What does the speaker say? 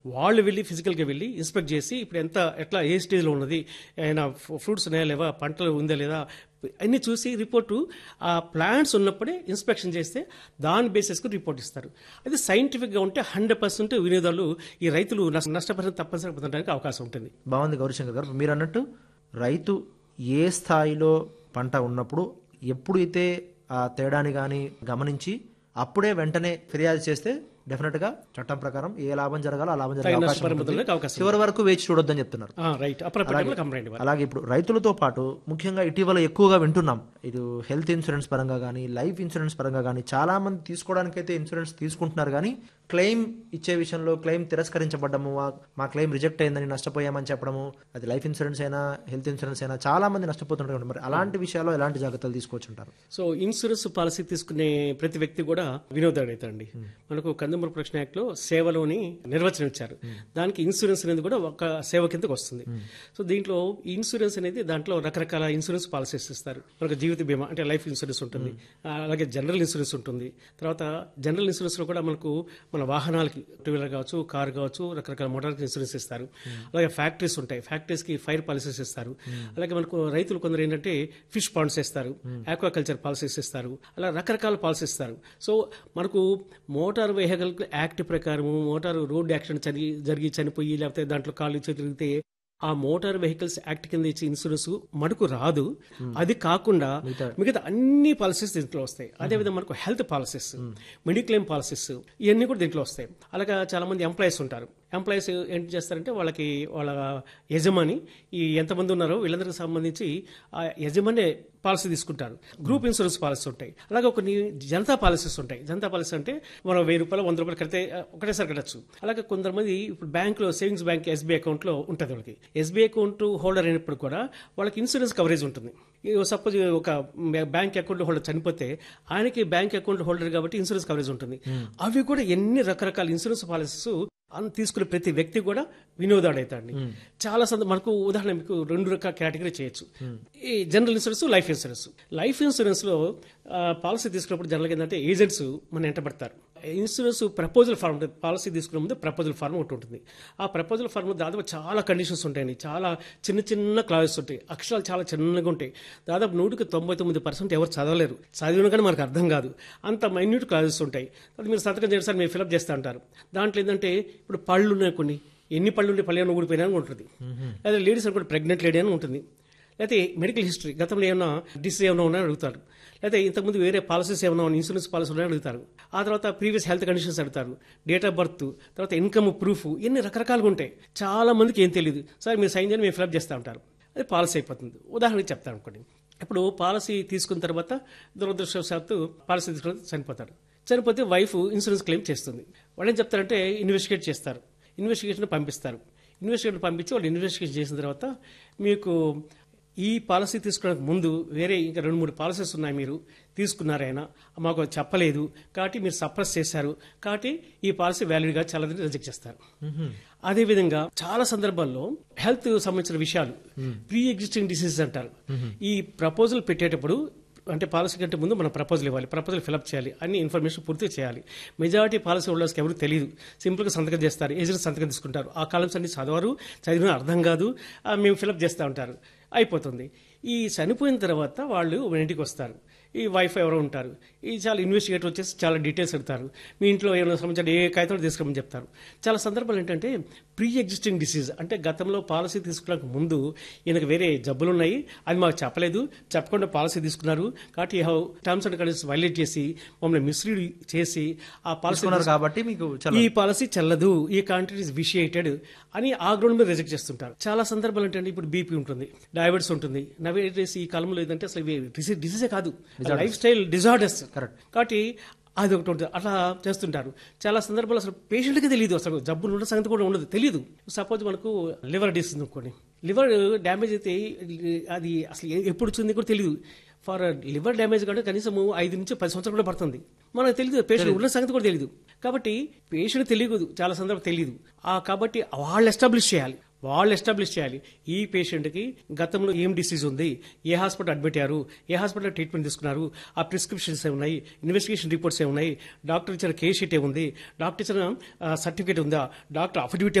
వాళ్ళు వెళ్ళి ఫిజికల్గా వెళ్ళి ఇన్స్పెక్ట్ చేసి ఇప్పుడు ఎంత ఎట్లా ఏ స్టేజ్లో ఉన్నది ఏమైనా ఫ్రూట్స్ ఉన్నాయా లేవా పంటలు ఉందా లేదా అన్ని చూసి రిపోర్టు ఆ ప్లాంట్స్ ఉన్నప్పుడే ఇన్స్పెక్షన్ చేస్తే దాని బేసిస్కు రిపోర్ట్ ఇస్తారు అది సైంటిఫిక్గా ఉంటే హండ్రెడ్ పర్సెంట్ వినియోగదారులు ఈ రైతులు నష్ట- నష్టపరిహారం తప్పనిసరిగా పొందడానికి అవకాశం ఉంటుంది బాగుంది గౌరీశంకర్ గారు మీరు అన్నట్టు రైతు ఏ స్థాయిలో పంట ఉన్నప్పుడు ఎప్పుడైతే ఆ తేడాని కానీ గమనించి అప్పుడే వెంటనే ఫిర్యాదు చేస్తే డెఫినెట్ గా చట్టం ప్రకారం ఏ లాభం జరగాలో ఆ లాభం జరిగే అవకాశం నష్టపరిహారం ఉంటుంది. పొందడానికి అవకాశం చివరి వరకు వేచి చూడొద్దని చెప్తున్నారు రైట్ అప్రపేటలో కంప్లైంట్ ఇవ్వాలి అలాగే ఇప్పుడు రైతులతో పాటు ముఖ్యంగా ఇటీవల ఎక్కువగా వింటున్నాం ఇది హెల్త్ ఇన్సూరెన్స్ పరంగా కానీ లైఫ్ ఇన్సూరెన్స్ పరంగా కానీ చాలా మంది తీసుకోవడానికైతే ఇన్సూరెన్స్ తీసుకుంటున్నారు కానీ క్లెయిమ్ ఇచ్చే విషయంలో క్లెయిమ్ తిరస్కరించబడ్డము మా- మా క్లెయిమ్ రిజెక్ట్ అయిందని నష్టపోయామని చెప్పడము అది లైఫ్ ఇన్సూరెన్స్ అయినా హెల్త్ ఇన్సూరెన్స్ అయినా చాలా మంది నష్టపోతుంటారు మరి అలాంటి విషయాల్లో ఎలాంటి జాగ్రత్తలు తీసుకోవచ్చుంటారు సో ఇన్సూరెన్స్ పాలసీ తీసుకునే ప్రతి వ్యక్తి కూడా వినోదాడు అవుతాడండి మనకు కందుమూరు ప్రశ్న యాక్ట్ లో సేవలోని నిర్వచనం ఇచ్చారు దానికి ఇన్సూరెన్స్ అనేది కూడా ఒక సేవ కిందకు వస్తుంది సో దీంట్లో ఈ ఇన్సూరెన్స్ అనేది దాంట్లో రకరకాల ఇన్సూరెన్స్ పాలసీస్ ఇస్తారు మనకు జీవిత బీమా అంటే లైఫ్ ఇన్సూరెన్స్ ఉంటుంది ఆ, అలాగే జనరల్ ఇన్సూరెన్స్ ఉంటుంది తర్వాత జనరల్ ఇన్సూరెన్స్ లో కూడా మనకు మన వాహనాలకి టూ వీలర్ కావచ్చు కార్ కావచ్చు రకరకాల మోటార్ ఇన్సూరెన్స్ ఇస్తారు అలాగే ఫ్యాక్టరీస్ ఉంటాయి ఫ్యాక్టరీస్ కి ఫైర్ పాలసీస్ ఇస్తారు అలాగే మనకు రైతులు కొందరు ఏంటంటే ఫిష్ పాండ్స్ ఇస్తారు ఆక్వాకల్చర్ పాలసీస్ ఇస్తారు అలా రకరకాల పాలసీస్ ఇస్తారు సో మనకు మోటార్ వెహికల్ యాక్ట్ ప్రకారము మోటార్ రోడ్ యాక్సిడెంట్ జరిగి జరిగి చనిపోయి లేకపోతే దాంట్లో కాళ్ళు చేతులు తిరిగితే ఆ మోటార్ వెహికల్స్ యాక్ట్ కింద ఇచ్చే ఇన్సూరెన్స్ మటుకు రాదు అది కాకుండా మిగతా అన్ని పాలసీస్ దీంట్లో వస్తాయి అదేవిధంగా మనకు హెల్త్ పాలసీస్ మెడిక్లెయిమ్ పాలసీస్ ఇవన్నీ కూడా దీంట్లో వస్తాయి అలాగా చాలా మంది ఎంప్లాయీస్ ఉంటారు ఎంప్లాయీస్ ఏంటి చేస్తారంటే వాళ్ళకి వాళ్ళ యజమాని ఈ ఎంతమంది ఉన్నారో వీళ్ళందరికి సంబంధించి ఆ యజమాని పాలసీ తీసుకుంటారు గ్రూప్ ఇన్సూరెన్స్ పాలసీ ఉంటాయి అలాగే కొన్ని జనతా పాలసీస్ ఉంటాయి జనతా పాలసీ అంటే మనం వెయ్యి రూపాయలు వంద రూపాయలు కడితే ఆ, ఒకటేసారి కట్టచ్చు అలాగే కొంతమంది ఇప్పుడు బ్యాంకులో సేవింగ్స్ బ్యాంక్ ఎస్బీఐ అకౌంట్లో ఉంటుంది వాళ్ళకి ఎస్బీఐ అకౌంట్ హోల్డర్ అయినప్పుడు కూడా వాళ్ళకి ఇన్సూరెన్స్ కవరేజ్ ఉంటుంది సపోజ్ ఒక బ్యాంక్ అకౌంట్ హోల్డర్ చనిపోతే ఆయనకి బ్యాంక్ అకౌంట్ హోల్డర్ కాబట్టి ఇన్సూరెన్స్ కవరేజ్ ఉంటుంది అవి కూడా ఎన్ని రకరకాల ఇన్సూరెన్స్ పాలసీస్ అన్ తీసుకునే ప్రతి వ్యక్తి కూడా వినోదాడు అవుతాడు చాలా సంద మనకు ఉదాహరణ మీకు రెండు రకాల కేటగిరీ చేయొచ్చు ఈ general insurance life insurance life insurance లో ఆ, పాలసీ తీసుకున్నప్పుడు జనరల్గా ఏంటంటే ఏజెంట్స్ మన వెంట పడతారు ఇన్సూరెన్స్ ప్రపోజల్ ఫార్మ్ ఉంటుంది పాలసీ తీసుకునే ముందు ప్రపోజల్ ఫార్మ్ ఒకటి ఉంటుంది ఆ ప్రపోజల్ ఫార్మ్ దాదాపు చాలా కండిషన్స్ ఉంటాయండి చాలా చిన్న చిన్న క్లాజెస్ ఉంటాయి అక్షరాలు చాలా చిన్నగా ఉంటాయి దాదాపు నూటికి తొంభై తొమ్మిది పర్సెంట్ ఎవరు చదవలేరు చదివిన కానీ మనకు అర్థం కాదు అంత మైన్యూట్ క్లాజెస్ ఉంటాయి అది మీరు సంతకం చేస్తారు మీరు ఫిలప్ చేస్తూ ఉంటారు దాంట్లో ఏంటంటే ఇప్పుడు పళ్ళు ఉన్నాయి కొన్ని ఎన్ని పళ్ళు ఉంటే పళ్ళు ఏమైనా ఊడిపోయినా అని ఉంటుంది లేదా లేడీస్ అనుకోండి ప్రెగ్నెంట్ లేడీ అని ఉంటుంది లేకపోతే మెడికల్ హిస్టరీ గతంలో ఏమైనా డిసీజ్ ఏమైనా ఉన్నాయని అడుగుతారు లేకపోతే ఇంతకుముందు వేరే పాలసీస్ ఏమైనా ఉన్నాయి, ఇన్సూరెన్స్ పాలసీ ఉన్నాయని అడుగుతారు ఆ తర్వాత ప్రీవియస్ హెల్త్ కండిషన్స్ అడుగుతారు డేట్ ఆఫ్ బర్త్ తర్వాత ఇన్కమ్ ప్రూఫ్ ఇన్ని రకరకాలుగా ఉంటాయి చాలా మందికి ఏం తెలియదు సార్ మీరు సైన్ చేయని మేము ఫిలప్ చేస్తూ ఉంటారు అది పాలసీ అయిపోతుంది ఉదాహరణకి చెప్తాను అనుకోండి ఇప్పుడు పాలసీ తీసుకున్న తర్వాత దురదృష్టవశాత్తు పాలసీ తీసుకున్న తర్వాత చనిపోతారు చనిపోతే వైఫ్ ఇన్సూరెన్స్ క్లెయిమ్ చేస్తుంది వాళ్ళు ఏం చెప్తారంటే ఇన్వెస్టిగేట్ చేస్తారు ఇన్వెస్టిగేషన్ పంపిస్తారు ఇన్వెస్టిగేషన్ పంపించి వాళ్ళు ఇన్వెస్టిగేషన్ చేసిన తర్వాత మీకు ఈ పాలసీ తీసుకోవడానికి ముందు వేరే ఇంకా రెండు మూడు పాలసీస్ ఉన్నాయి మీరు తీసుకున్నారైనా మాకు చెప్పలేదు కాబట్టి మీరు సప్రెస్ చేశారు కాబట్టి ఈ పాలసీ వ్యాలిడ్గా చాలా రిజెక్ట్ చేస్తారు అదేవిధంగా చాలా సందర్భాల్లో హెల్త్ సంబంధించిన విషయాలు ప్రీ ఎగ్జిస్టింగ్ డిసీజెస్ అంటారు ఈ ప్రపోజల్ పెట్టేటప్పుడు అంటే పాలసీ కంటే ముందు మనం ప్రపోజల్ ఇవ్వాలి ప్రపోజల్ ఫిలప్ చేయాలి అన్ని ఇన్ఫర్మేషన్ పూర్తి చేయాలి మెజారిటీ పాలసీ హోల్డర్స్కి ఎవరు తెలియదు సింపుల్గా సంతకం చేస్తారు ఏజెంట్ సంతకం తీసుకుంటారు ఆ కాలమ్స్ అన్ని చదవరు చదివిన అర్థం కాదు ఆ, మేము ఫిలప్ చేస్తూ ఉంటారు అయిపోతుంది ఈ చనిపోయిన తర్వాత వాళ్ళు మన ఇంటికి వస్తారు ఈ వైఫ్ ఎవరో ఉంటారు ఈ చాలా ఇన్వెస్టిగేటర్ వచ్చేసి చాలా డీటెయిల్స్ అడుగుతారు మీ ఇంట్లో ఏమైనా సంబంధించిన ఏ కాగితం తీసుకురమని చెప్తారు చాలా సందర్భాలు ఏంటంటే ప్రీ ఎగ్జిస్టింగ్ డిసీజ్ అంటే గతంలో పాలసీ తీసుకోవడానికి ముందు ఈయనకు వేరే జబ్బులు ఉన్నాయి అది మాకు చెప్పలేదు చెప్పకుండా పాలసీ తీసుకున్నారు కాబట్టి టర్మ్స్ అండ్ కండిషన్స్ వైలేట్ చేసి మమ్మల్ని మిస్లీడ్ చేసి ఆ పాలసీ తీసుకున్నారు కాబట్టి మీకు చాలా ఈ పాలసీ చెల్లదు ఈ కాంట్రాక్ట్ ఇస్ విషియేటెడ్ అని ఆ గ్రౌండ్ మీద రిజెక్ట్ చేస్తుంటారు చాలా సందర్భాలు ఏంటంటే ఇప్పుడు బీపీ ఉంటుంది డయాబెటీస్ ఉంటుంది నవేడేస్ ఈ కాలంలో ఏంటంటే అసలు ఇవి డిసీజ్ డిసీజే కాదు లైఫ్ స్టైల్ డిజార్డర్స్ Correct. కాబట్టి అది ఒకటి ఉంటుంది అట్లా చేస్తుంటారు చాలా సందర్భాలు అసలు పేషెంట్కి తెలియదు అసలు జబ్బులు ఉన్న సంగతి కూడా ఉండదు తెలియదు సపోజ్ మనకు లివర్ డిసీజ్ అనుకోండి లివర్ డ్యామేజ్ అయితే అది అసలు ఎ- ఎప్పుడు వచ్చింది కూడా తెలియదు ఫర్ లివర్ డ్యామేజ్ కంటే కనీసం ఐదు నుంచి పది సంవత్సరాలు కూడా పడుతుంది మనకు తెలియదు పేషెంట్ ఉన్న సంగతి కూడా తెలియదు కాబట్టి పేషెంట్ తెలియదు చాలా సందర్భం తెలియదు ఆ కాబట్టి వాళ్ళు ఎస్టాబ్లిష్ చేయాలి వాళ్ళు ఎస్టాబ్లిష్ చేయాలి ఈ పేషెంట్కి గతంలో ఏం డిసీజ్ ఉంది ఏ హాస్పిటల్ అడ్మిట్ అయ్యారు ఏ హాస్పిటల్ ట్రీట్మెంట్ తీసుకున్నారు ఆ ప్రిస్క్రిప్షన్స్ ఏమున్నాయి ఇన్వెస్టిగేషన్ రిపోర్ట్స్ ఏమున్నాయి డాక్టర్ ఇచ్చిన కేస్ షీట్ ఏముంది డాక్టర్ ఇచ్చిన సర్టిఫికేట్ ఉందా డాక్టర్ అఫిడవిట్